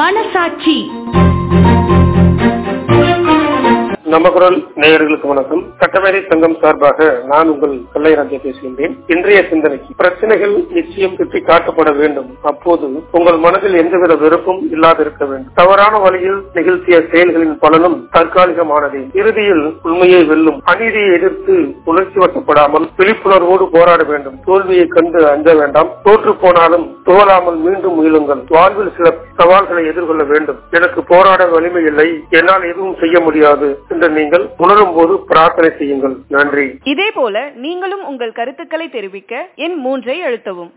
மனசாட்சி நம்ம குரல் நேயர்களுக்கு வணக்கம் சட்டமேதை சங்கம் சார்பாக நான் உங்கள் கல்லைராஜா பேசுகின்றேன் இன்றைய சிந்தனைக்கு பிரச்சனைகள் நிச்சயம் சுட்டி காட்டப்பட வேண்டும் அப்போது உங்கள் மனதில் எந்தவித வெறுப்பும் இல்லாதிருக்க வேண்டும் தவறான வழியில் நிகழ்த்திய செயல்களின் பலனும் தற்காலிகமானதே இறுதியில் உண்மையை வெல்லும் அநீதியை எதிர்த்து உணர்ச்சி வசப்படாமல் விழிப்புணர்வோடு போராட வேண்டும் தோல்வியை கண்டு அஞ்ச வேண்டாம் தோற்று போனாலும் துவலாமல் மீண்டும் முயலுங்கள் வாழ்வில் சில சவால்களை எதிர்கொள்ள வேண்டும் எனக்கு போராட வலிமை இல்லை என்னால் எதுவும் செய்ய முடியாது என்று நீங்கள் உணரும் போது பிரார்த்தனை செய்யுங்கள் நன்றி இதே போல நீங்களும் உங்கள் கருத்துக்களை தெரிவிக்க எண் மூன்றை அழுத்தவும்